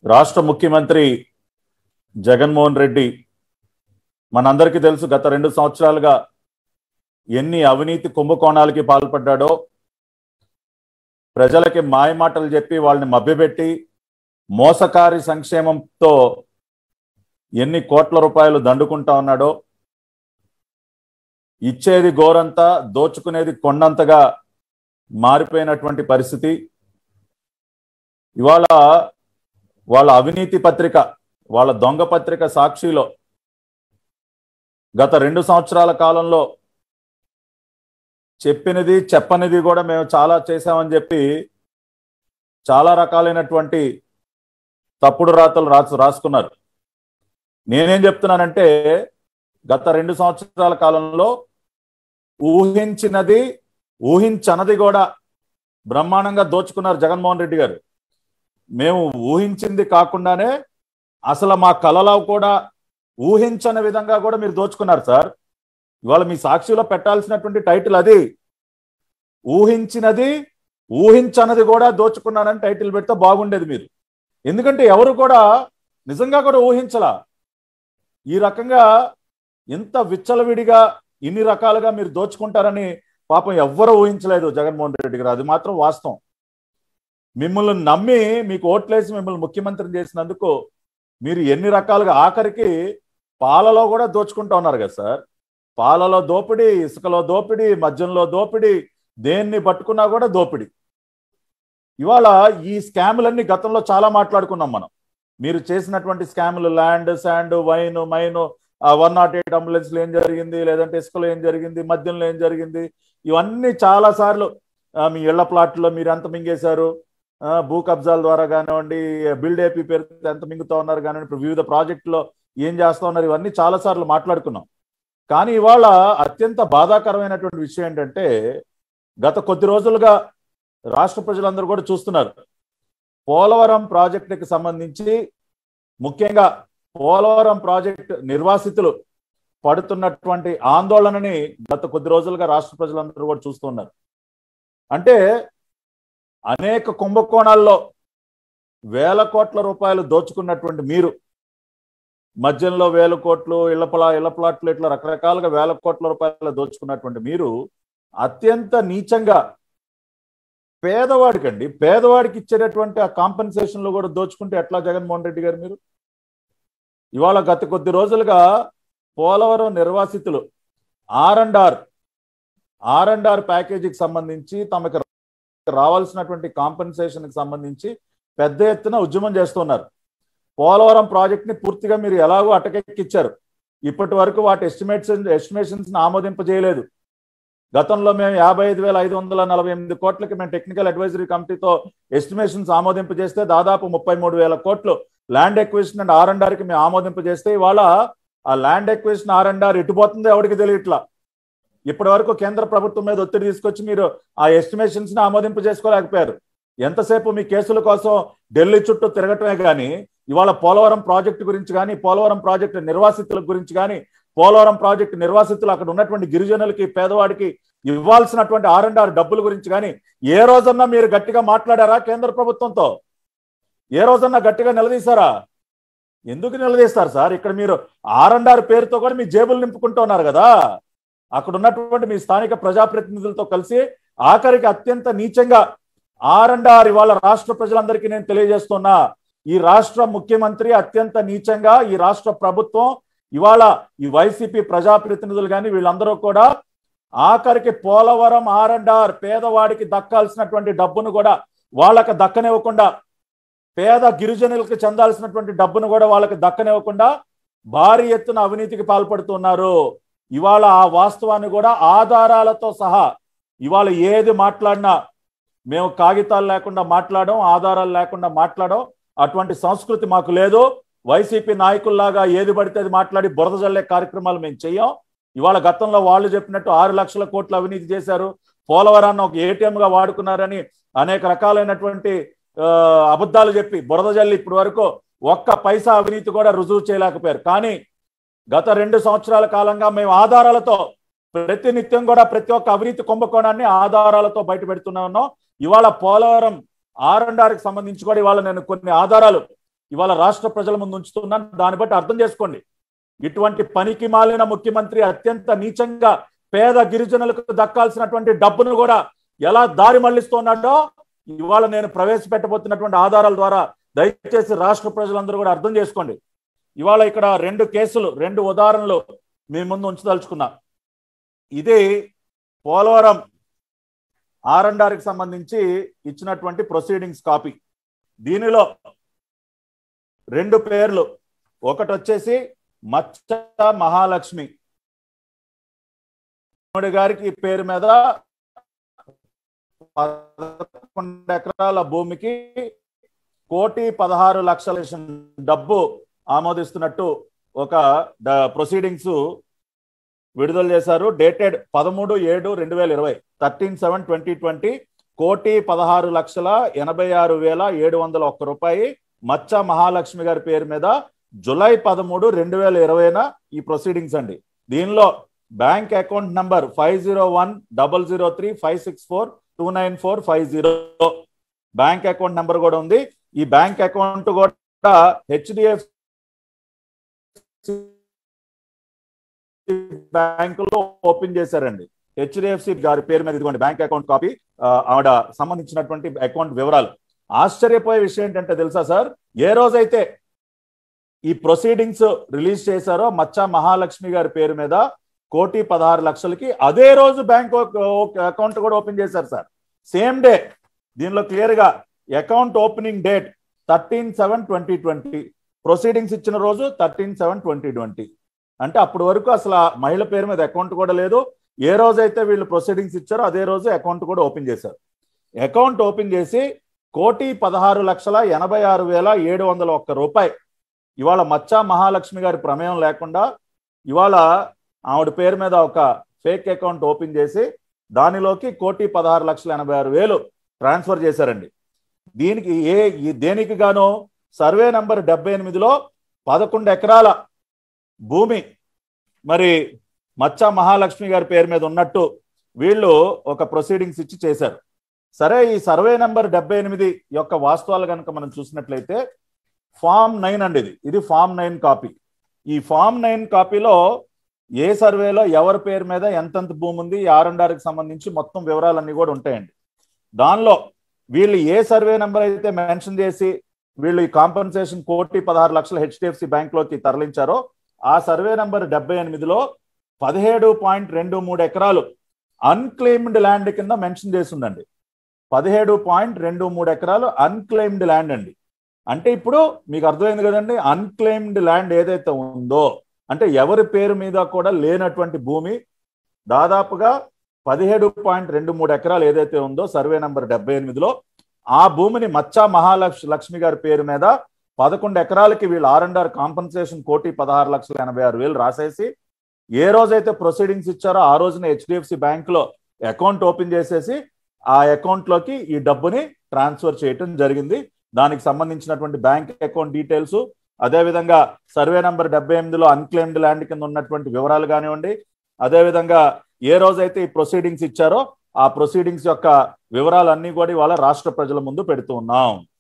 రాష్ట్ర ముఖ్యమంత్రి జగన్మోహన్ రెడ్డి మనందరికీ తెలుసు గత రెండు సంవత్సరాలుగా ఎన్ని అవినీతి కుంభకోణాలకి పాల్పడ్డాడో ప్రజలకి మాయమాటలు చెప్పి వాళ్ళని మభ్యపెట్టి మోసకారి సంక్షేమంతో ఎన్ని కోట్ల రూపాయలు దండుకుంటా ఉన్నాడో ఇచ్చేది గోరంతా దోచుకునేది కొండంతగా మారిపోయినటువంటి పరిస్థితి ఇవాళ వాళ్ళ అవినీతి పత్రిక వాళ్ళ దొంగ పత్రిక సాక్షిలో గత రెండు సంవత్సరాల కాలంలో చెప్పినది చెప్పనిది కూడా మేము చాలా చేశామని చెప్పి చాలా రకాలైనటువంటి తప్పుడు రాతలు రాసు రాసుకున్నారు నేనేం చెప్తున్నానంటే గత రెండు సంవత్సరాల కాలంలో ఊహించినది ఊహించనది కూడా బ్రహ్మాండంగా దోచుకున్నారు జగన్మోహన్ రెడ్డి గారు మేము ఊహించింది కాకుండానే అసలు మా కళలో కూడా ఊహించని విధంగా కూడా మీరు దోచుకున్నారు సార్ ఇవాళ మీ సాక్షిలో పెట్టాల్సినటువంటి టైటిల్ అది ఊహించినది ఊహించనది కూడా దోచుకున్నానని టైటిల్ పెడితే బాగుండేది మీరు ఎందుకంటే ఎవరు కూడా నిజంగా కూడా ఊహించలా ఈ రకంగా ఇంత విచ్చలవిడిగా ఇన్ని రకాలుగా మీరు దోచుకుంటారని పాపం ఎవ్వరూ ఊహించలేదు జగన్మోహన్ రెడ్డి గారు అది మాత్రం వాస్తవం మిమ్మల్ని నమ్మి మీకు ఓట్లేసి మిమ్మల్ని ముఖ్యమంత్రిని చేసినందుకు మీరు ఎన్ని రకాలుగా ఆఖరికి పాలలో కూడా దోచుకుంటా ఉన్నారు కదా సార్ పాలలో దోపిడీ ఇసుకలో దోపిడీ మద్యంలో దోపిడీ దేన్ని పట్టుకున్నా కూడా దోపిడీ ఇవాళ ఈ స్కాములన్నీ గతంలో చాలా మాట్లాడుకున్నాం మనం మీరు చేసినటువంటి స్కాములు land sand wine mine one not eight అంబులెన్స్లో ఏం జరిగింది లేదంటే ఇసుకలో ఏం జరిగింది మద్యంలో ఏం జరిగింది ఇవన్నీ చాలా సార్లు మీ ఇళ్ల ప్లాట్లో మీరు ఎంత మింగేశారు భూ కబ్జాల ద్వారా కానివ్వండి బిల్డ్ ఏపీ పేరు ఎంత మింగుతా ఉన్నారు కానివ్వండి ఇప్పుడు వివిధ ప్రాజెక్టులో ఏం చేస్తా ఉన్నారు ఇవన్నీ చాలా సార్లు మాట్లాడుకున్నాం కానీ ఇవాళ అత్యంత బాధాకరమైనటువంటి విషయం ఏంటంటే గత కొద్ది రోజులుగా రాష్ట్ర ప్రజలందరూ కూడా చూస్తున్నారు పోలవరం ప్రాజెక్టుకి సంబంధించి ముఖ్యంగా పోలవరం ప్రాజెక్టు నిర్వాసితులు పడుతున్నటువంటి ఆందోళనని గత కొద్ది రోజులుగా రాష్ట్ర ప్రజలందరూ కూడా చూస్తున్నారు అంటే అనేక కుంభకోణాల్లో వేల కోట్ల రూపాయలు దోచుకున్నటువంటి మీరు మధ్యంలో వేల కోట్లు ఇళ్ల ప్లా ఇళ్ల ప్లాట్లు ఇట్లా రకరకాలుగా వేల కోట్ల రూపాయలు దోచుకున్నటువంటి మీరు అత్యంత నీచంగా పేదవాడికండి పేదవాడికి ఇచ్చేటటువంటి ఆ కాంపెన్సేషన్లు కూడా దోచుకుంటే ఎట్లా జగన్మోహన్ రెడ్డి గారు మీరు ఇవాళ గత కొద్ది రోజులుగా పోలవరం నిర్వాసితులు R and R R and R ప్యాకేజీకి సంబంధించి తమకు రావాల్సినటువంటి కాంపెన్సేషన్కి సంబంధించి పెద్ద ఎత్తున ఉద్యమం చేస్తున్నారు పోలవరం ప్రాజెక్ట్ని పూర్తిగా మీరు ఎలాగో అటకెక్కిచ్చారు ఇప్పటి వరకు వాటి ఎస్టిమేట్స్ ఎస్టిమేషన్స్ ఆమోదింపజేయలేదు గతంలో మేము యాభై ఐదు వేల ఐదు వందల నలభై ఎనిమిది కోట్లకి మేము టెక్నికల్ అడ్వైజరీ కమిటీతో ఎస్టిమేషన్స్ ఆమోదింపజేస్తే దాదాపు ముప్పై మూడు వేల కోట్లు land acquisition and R and ఆర్కి మేము ఆమోదింపజేస్తే ఇవాళ ఆ land acquisition R and R ఇటుపోతుందో ఎవరికి తెలియట్లా ఇప్పటి వరకు కేంద్ర ప్రభుత్వం మీద ఒత్తిడి తీసుకొచ్చి మీరు ఆ ఎస్టిమేషన్స్ ని ఆమోదింపు చేసుకోలేకపోయారు ఎంతసేపు మీ కేసుల కోసం ఢిల్లీ చుట్టూ తిరగటమే కానీ ఇవాళ పోలవరం ప్రాజెక్టు గురించి కానీ పోలవరం ప్రాజెక్టు నిర్వాసితుల గురించి కానీ పోలవరం ప్రాజెక్టు నిర్వాసితులు అక్కడ ఉన్నటువంటి గిరిజనులకి పేదవాడికి ఇవ్వాల్సినటువంటి ఆర్ అండ్ ఆర్ డబ్బుల గురించి కానీ ఏ రోజన్నా మీరు గట్టిగా మాట్లాడారా కేంద్ర ప్రభుత్వంతో ఏ రోజన్నా గట్టిగా నిలదీశారా ఎందుకు నిలదీస్తారు సార్ ఇక్కడ మీరు ఆర్ అండ్ ఆర్ పేరుతో కూడా మీ జేబులు నింపుకుంటున్నారు కదా అక్కడ ఉన్నటువంటి మీ స్థానిక ప్రజాప్రతినిధులతో కలిసి ఆఖరికి అత్యంత నీచంగా ఆర్ అండ్ ఆర్ ఇవాళ రాష్ట్ర ప్రజలందరికీ నేను తెలియజేస్తున్నా ఈ రాష్ట్ర ముఖ్యమంత్రి అత్యంత నీచంగా ఈ రాష్ట్ర ప్రభుత్వం ఇవాళ ఈ వైసీపీ ప్రజాప్రతినిధులు కానీ వీళ్ళందరూ కూడా ఆఖరికి పోలవరం ఆర్ అండ్ ఆర్ పేదవాడికి దక్కాల్సినటువంటి డబ్బును కూడా వాళ్ళకి దక్కనివ్వకుండా పేద గిరిజనులకు చెందాల్సినటువంటి డబ్బును కూడా వాళ్ళకి దక్కనివ్వకుండా భారీ ఎత్తున అవినీతికి పాల్పడుతున్నారు ఇవాళ ఆ వాస్తవాన్ని కూడా ఆధారాలతో సహా ఇవాళ ఏది మాట్లాడినా మేము కాగితాలు లేకుండా మాట్లాడడం ఆధారాలు లేకుండా మాట్లాడడం అటువంటి సంస్కృతి మాకు లేదు వైసీపీ నాయకుల్లాగా ఏది పడితే అది మాట్లాడి బురద జల్లే కార్యక్రమాలు మేము చెయ్యం ఇవాళ గతంలో వాళ్ళు చెప్పినట్టు ఆరు లక్షల కోట్ల అవినీతి చేశారు పోలవరాన్ని ఒక ఏటీఎంగా వాడుకున్నారని అనేక రకాలైనటువంటి అబద్ధాలు చెప్పి బురద జల్లి ఇప్పటి వరకు ఒక్క పైసా అవినీతి కూడా రుజువు చేయలేకపోయారు కానీ గత రెండు సంవత్సరాల కాలంగా మేము ఆధారాలతో ప్రతి నిత్యం కూడా ప్రతి ఒక్క అవినీతి కుంభకోణాన్ని ఆధారాలతో బయట పెడుతూనే ఉన్నాం ఇవాళ పోలవరం ఆర్ అండ్ ఆర్కి సంబంధించి కూడా ఇవాళ నేను కొన్ని ఆధారాలు ఇవాళ రాష్ట్ర ప్రజల ముందు ఉంచుతున్నాను దాన్ని బట్టి అర్థం చేసుకోండి ఇటువంటి పనికి మాలిన ముఖ్యమంత్రి అత్యంత నీచంగా పేద గిరిజనులకు దక్కాల్సినటువంటి డబ్బును కూడా ఎలా దారి మళ్లిస్తున్నాడో ఇవాళ నేను ప్రవేశపెట్టబోతున్నటువంటి ఆధారాల ద్వారా దయచేసి రాష్ట్ర ప్రజలందరూ కూడా అర్థం చేసుకోండి ఇవాళ ఇక్కడ రెండు కేసులు రెండు ఉదాహరణలు మీ ముందు ఉంచదలుచుకున్నా ఇది పోలవరం ఆర్ అండ్ ఆర్కి సంబంధించి ఇచ్చినటువంటి ప్రొసీడింగ్స్ కాపీ దీనిలో రెండు పేర్లు ఒకటి వచ్చేసి మచ్చ మహాలక్ష్మి గారికి పేరు మీద పదకొండు ఎకరాల భూమికి కోటి పదహారు లక్షల డబ్బు ఆమోదిస్తున్నట్టు ఒక ప్రొసీడింగ్స్ విడుదల చేశారు డేటెడ్ పదమూడు ఏడు రెండు వేల ఇరవై థర్టీన్ సెవెన్ ట్వంటీ ట్వంటీ కోటి పదహారు లక్షల ఎనభై ఆరు వేల ఏడు వందల ఒక్క రూపాయి మచ్చ మహాలక్ష్మి గారి పేరు మీద జులై పదమూడు రెండు వేల ఇరవైన ఈ ప్రొసీడింగ్స్ అండి దీనిలో bank account number five zero one double zero three five six four two nine four five zero bank account number కూడా ఉంది ఈ బ్యాంక్ అకౌంట్ కూడా హెచ్డిఎఫ్ బ్యాంకులో ఓపెన్ చేశారండి హెచ్డిఎఫ్సి గారి పేరు మీద ఇదిగోండి బ్యాంక్ అకౌంట్ కాపీ ఆవిడ సంబంధించినటువంటి అకౌంట్ వివరాలు ఆశ్చర్యపోయే విషయం ఏంటంటే తెలుసా సార్ ఏ రోజైతే ఈ ప్రొసీడింగ్స్ రిలీజ్ చేశారో మచ్చా మహాలక్ష్మి గారి పేరు మీద కోటి పదహారు లక్షలకి అదే రోజు బ్యాంక్ అకౌంట్ కూడా ఓపెన్ చేశారు సార్ సేమ్ డే దీనిలో క్లియర్ గా account opening date thirteen seven twenty twenty proceedings ఇచ్చిన రోజు థర్టీన్ సెవెన్ ట్వంటీ ట్వంటీ అంటే అప్పటి వరకు అసలు ఆ మహిళ పేరు మీద అకౌంట్ కూడా లేదు ఏ రోజైతే వీళ్ళు ప్రొసీడింగ్స్ ఇచ్చారో అదే రోజు అకౌంట్ కూడా ఓపెన్ చేశారు అకౌంట్ ఓపెన్ చేసి కోటి పదహారు లక్షల ఎనభై ఆరు వేల ఏడు వందల ఒక్క రూపాయి ఇవాళ మచ్చా మహాలక్ష్మి గారి ప్రమేయం లేకుండా ఇవాళ ఆవిడ పేరు మీద ఒక ఫేక్ అకౌంట్ ఓపెన్ చేసి దానిలోకి కోటి పదహారు లక్షల ఎనభై ఆరు వేలు ట్రాన్స్ఫర్ చేశారండి దీనికి ఏ దేనికి గాను సర్వే నంబర్ డెబ్బై ఎనిమిదిలో పదకొండు ఎకరాల భూమి మరి మచ్చా మహాలక్ష్మి గారి పేరు మీద ఉన్నట్టు వీళ్ళు ఒక ప్రొసీడింగ్స్ ఇచ్చి చేశారు సరే ఈ సర్వే నెంబర్ డెబ్బై ఎనిమిది యొక్క వాస్తవాలు కనుక మనం చూసినట్లయితే ఫామ్ నైన్ అండి ఇది ఇది ఫామ్ నైన్ కాపీ ఈ ఫామ్ నైన్ కాపీలో ఏ సర్వేలో ఎవరి పేరు మీద ఎంతెంత భూమి ఉంది ఆర్ అండ్ ఆర్కి సంబంధించి మొత్తం వివరాలన్నీ కూడా ఉంటాయండి దానిలో వీళ్ళు ఏ సర్వే నెంబర్ అయితే మెన్షన్ చేసి వీళ్ళు ఈ కాంపన్సేషన్ కోటి పదహారు లక్షల హెచ్డిఎఫ్సి బ్యాంక్లోకి తరలించారో ఆ సర్వే నెంబర్ డెబ్బై ఎనిమిదిలో పదిహేడు పాయింట్ రెండు మూడు ఎకరాలు అన్క్లెయిమ్డ్ ల్యాండ్ కింద మెన్షన్ చేసి ఉందండి పదిహేడు పాయింట్ రెండు మూడు ఎకరాలు అన్క్లెయిమ్డ్ ల్యాండ్ అండి అంటే ఇప్పుడు మీకు అర్థమైంది కదండి అన్క్లెయిమ్డ్ ల్యాండ్ ఏదైతే ఉందో అంటే ఎవరి పేరు మీద కూడా లేనటువంటి భూమి దాదాపుగా పదిహేడు పాయింట్ రెండు మూడు ఎకరాలు ఏదైతే ఉందో సర్వే నంబర్ డెబ్బై ఎనిమిదిలో ఆ భూమిని మచ్చా మహాలక్ష్మి లక్ష్మి గారి పేరు మీద పదకొండు ఎకరాలకి వీళ్ళు ఆర్ అండ్ ఆర్ కాంపన్సేషన్ కోటి పదహారు లక్షల ఎనభై ఆరు వేలు రాసేసి ఏ రోజైతే ప్రొసీడింగ్స్ ఇచ్చారో ఆ రోజున హెచ్డిఎఫ్సి బ్యాంక్ లో అకౌంట్ ఓపెన్ చేసేసి ఆ అకౌంట్ లోకి ఈ డబ్బుని ట్రాన్స్ఫర్ చేయటం జరిగింది దానికి సంబంధించినటువంటి బ్యాంక్ అకౌంట్ డీటెయిల్స్ అదేవిధంగా సర్వే నంబర్ డెబ్బై ఎనిమిదిలో అన్క్లెయిమ్డ్ ల్యాండ్ కింద ఉన్నటువంటి వివరాలు కానివ్వండి అదేవిధంగా ఏ రోజైతే ఈ ప్రొసీడింగ్స్ ఇచ్చారో ఆ ప్రొసీడింగ్స్ యొక్క వివరాలన్నీ కూడా ఇవాళ రాష్ట్ర ప్రజల ముందు పెడుతూ ఉన్నాం